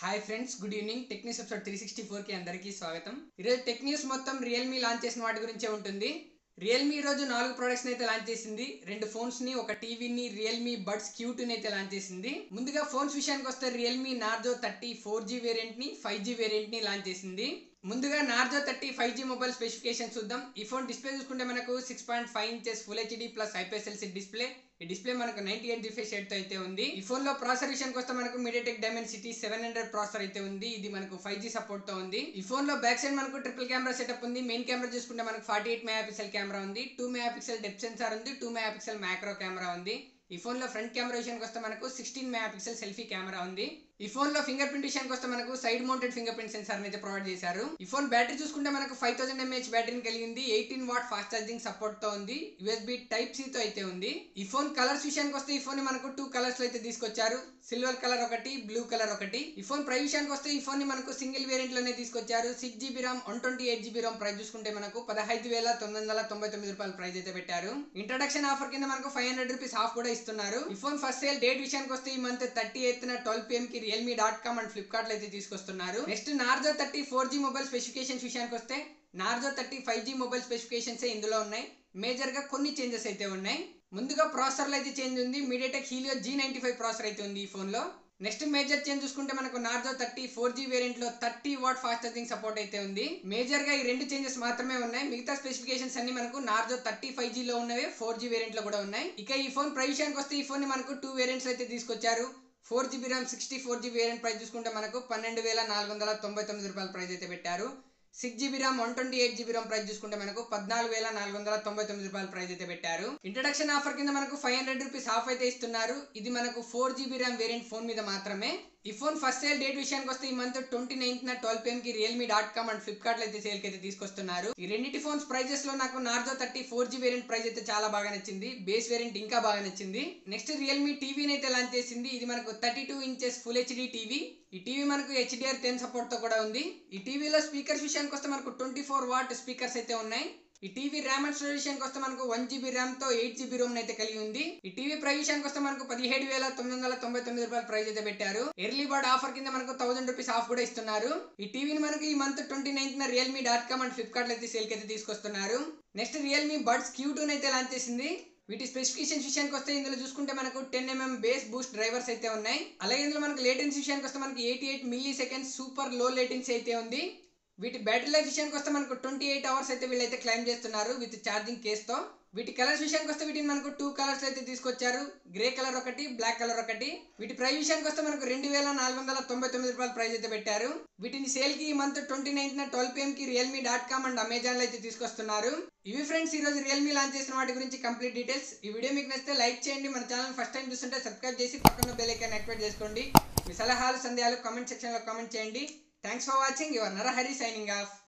hi friends good evening tech news episode three sixty four కి అందరికీ స్వాగతం ఈరోజు టెక్ న్యూస్ మొత్తం రియల్మీ లాంచ్ చేసిన వాటి గురించే ఉంటుంది రియల్మీ ఈరోజు నాలుగు ప్రొడక్ట్స్ అయితే లాంచ్ చేసింది రెండు ఫోన్స్ ని ఒక టీవీని రియల్మీ బడ్స్ క్యూ టూ అయితే లాంచ్ చేసింది ముందుగా ఫోన్స్ విషయానికి వస్తే Realme Narzo thirty four G variant ని ఫైవ్ జీ వేరియంట్ ని లాంచ్ చేసింది ముందుగా Narzo thirty five G mobile specification చూద్దాం ఈ ఫోన్ డిస్ప్లే చూసుకుంటే మనకు six point five inches full HD plus IPS LCD display ఈ డిస్ప్లే మనకు నైన్టీ ఎయిట్ జిఫై షేడ్ తో అయితే ఉంది ఈ ఫోన్ లో ప్రాసెసర్ విషయానికి వస్తే మనకు MediaTek Dimensity seven hundred processor అయితే ఉంది ఇది మనకు ఫైవ్ జీ సపోర్ట్ తో ఉంది ఈ ఫోన్ లో బ్యాక్ సైడ్ మనకు ట్రిపుల్ కెమెరా సెటప్ ఉంది మెయిన్ కెమెరా చూసుకుంటే మనకు forty eight megapixel camera ఉంది two megapixel depth sensor ఉంది two megapixel macro camera ఉంది ఈ ఫోన్ లో ఫ్రంట్ కెమెరా విషయానికి వస్తే మనకు sixteen megapixel selfie camera ఉంది ఈ ఫోన్ లో ఫింగర్ ప్రింట్ విషయానికి వస్తే మనకు side mounted fingerprint sensor అయితే ప్రొవైడ్ చేశారు ఈ ఫోన్ బ్యాటరీ చూసుకుంటే మనకు ఫైవ్ థౌసండ్ ఎంఏహెచ్ బ్యాటరీని కలిగింది eighteen watt fast charging support తో ఉంది యూఎస్బి టైప్ సి తో అయితే ఉంది ఈ ఫోన్ కలర్స్ విషయానికి వస్తే ఈ ఫోన్ ని మనకు టూ కలర్స్ లో అయితే తీసుకొచ్చారు సిల్వర్ కలర్ ఒకటి బ్లూ కలర్ ఒకటి ఈ ఫోన్ ప్రైస్ విషయానికి వస్తే ఈ ఫోన్ ని మనకు సింగిల్ వేరియంట్ లోనే తీసుకొచ్చారు six GB RAM one twenty eight GB RAM price చూసుకుంటే మనకు పదహైదు వేల తొమ్మిది వందల తొంభై తొమ్మిది రూపాయల ప్రైస్ అయితే పెట్టారు ఇంట్రడక్షన్ ఆఫర్ కింద మనకు ఫైవ్ హండ్రెడ్ రూపీస్ ఆఫ్ కూడా ఇస్తున్నారు ఈ ఫోన్ ఫస్ట్ సేల్ డేట్ విషయానికి వస్తే ఈ month thirty eighth twelve PM కి Realme dot com and Flipkart లో అయితే తీసుకొస్తున్నారు next Narzo thirty four G mobile specifications విషయానికి వస్తే Narzo thirty five G mobile specifications ఇందులో ఉన్నాయి మేజర్ గా కొన్ని చేంజెస్ అయితే ఉన్నాయి ముందుగా ప్రాసెసర్ అయితే చేంజ్ ఉంది MediaTek Helio G ninety five processor అయితే ఉంది ఈ ఫోన్ లో నెక్స్ట్ మేజర్ చేంజ్ చూసుకుంటే మనకు Narzo thirty four G variant లో thirty watt fast charging support అయితే ఉంది మేజర్ గా ఈ రెండు చేంజెస్ మాత్రమే ఉన్నాయి మిగతా స్పెసిఫికేషన్స్ అన్ని మనకు నార్జో థర్టీ ఫైవ్ జీ లో ఉన్నవే ఫోర్ జీ వేరియంట్ లో కూడా ఉన్నాయి ఇక ఈ ఫోన్ ప్రైస్ విషయానికి వస్తే ఈ ఫోన్ ని మనకు టూ వేరియంట్స్ అయితే తీసుకొచ్చారు four GB RAM sixty four GB variant price చూసుకుంటే మనకు పన్నెండు వేల నాలుగు వందల తొంభై తొమ్మిది రూపాయల ప్రైస్ అయితే పెట్టారు six GB RAM one twenty eight GB RAM price చూసుకుంటే మనకు పద్నాలుగు వేల నాలుగు వందల తొంభై తొమ్మిది రూపాయల ప్రైస్ అయితే పెట్టారు ఇంట్రడక్షన్ ఆఫర్ కింద మనకు ఫైవ్ హండ్రెడ్ రూపీస్ ఆఫ్ అయితే ఇస్తున్నారు ఇది మనకు four GB RAM variant phone మీద మాత్రమే ఈ ఫోన్ ఫస్ట్ సేల్ డేట్ విషయానికి వస్తే ఈ మంత్ ట్వంటీ నైన్త్ నా ట్వెల్వ్ పిఎం కి Realme dot com and Flipkart లో అయితే సేల్ కి అయితే తీసుకొస్తున్నారు ఈ రెండింటి ఫోన్స్ ప్రైజెస్ లో నాకు Narzo thirty four G variant price అయితే చాలా బాగా నచ్చింది బేస్ వేరియంట్ ఇంకా బాగా నచ్చింది నెక్స్ట్ రియల్మీ టీవీని అయితే లాంచ్ చేసింది ఇది మనకు thirty two inches full HD TV ఈ టీవీ మనకు హెచ్డిఆర్ టెన్ సపోర్ట్ తో కూడా ఉంది ఈ టీవీలో స్పీకర్స్ విషయానికి వస్తే మనకు ట్వంటీ ఫోర్ వాట్ స్పీకర్స్ అయితే ఉన్నాయి ఈ టీవీ ర్యామ్ అండ్ స్టోరేజ్ విషయానికి వస్తే మనకు వన్ జీబీ ర్యామ్ తో ఎయిట్ జీబీ రోమ్ అయితే కలిగి ఉంది ఈ టీవీ ప్రైస్ విషయానికి వస్తే మనకు పదిహేడు వేల తొమ్మిది వందల తొంభై తొమ్మిది రూపాయల ప్రైస్ అయితే పెట్టారు ఎర్లీ బర్డ్ ఆఫర్ కింద మనకు థౌసండ్ రూపీస్ ఆఫ్ కూడా ఇస్తున్నారు ఈ టీవీని మనకు ఈ మంత్ ట్వంటీ నైన్త్ న Realme dot com and Flipkart అయితే సేల్ కి అయితే తీసుకొస్తున్నారు next Realme buds Q two అయితే లాంచ్ చేసింది వీటి స్పెసిఫికేషన్స్ విషయానికి వస్తే ఇందులో చూసుకుంటే మనకు ten mm bass boost drivers అయితే ఉన్నాయి అలాగే ఇందులో మనకు లేటెన్సీ విషయానికి వస్తే మనకి eighty eight milliseconds super low latency అయితే ఉంది వీటి బ్యాటరీ లైఫ్ విషయానికి వస్తే మనకు ట్వంటీ ఎయిట్ అవర్స్ అయితే వీళ్ళైతే క్లైమ్ చేస్తున్నారు విత్ ఛార్జింగ్ కేస్తో వీటి కలర్స్ విషయానికి వస్తే వీటిని మనకు టూ కలర్స్ అయితే తీసుకొచ్చారు గ్రే కలర్ ఒకటి బ్లాక్ కలర్ ఒకటి వీటి ప్రైస్ విషయానికి వస్తే మనకు రెండు వేల నాలుగు వందల తొంభై తొమ్మిది రూపాయల ప్రైస్ అయితే పెట్టారు వీటిని సేల్ కి ఈ month twenty ninth twelve PM కి Realme dot com and Amazon లో అయితే తీసుకొస్తున్నారు ఇవి ఫ్రెండ్స్ ఈ రోజు రియల్మీ లాంచ్ చేసిన వాటి గురించి కంప్లీట్ డీటెయిల్స్ ఈ వీడియో మీకు నచ్చితే లైక్ చేయండి మన ఛానల్ ఫస్ట్ టైం చూస్తుంటే సబ్స్క్రైబ్ చేసి పక్కన బెల్ ఐకాన్ యాక్టివేట్ చేసుకోండి మీ సలహాలు సందేహాలు కామెంట్ సెక్షన్ లో కామెంట్ చేయండి thanks for watching your Narahari signing of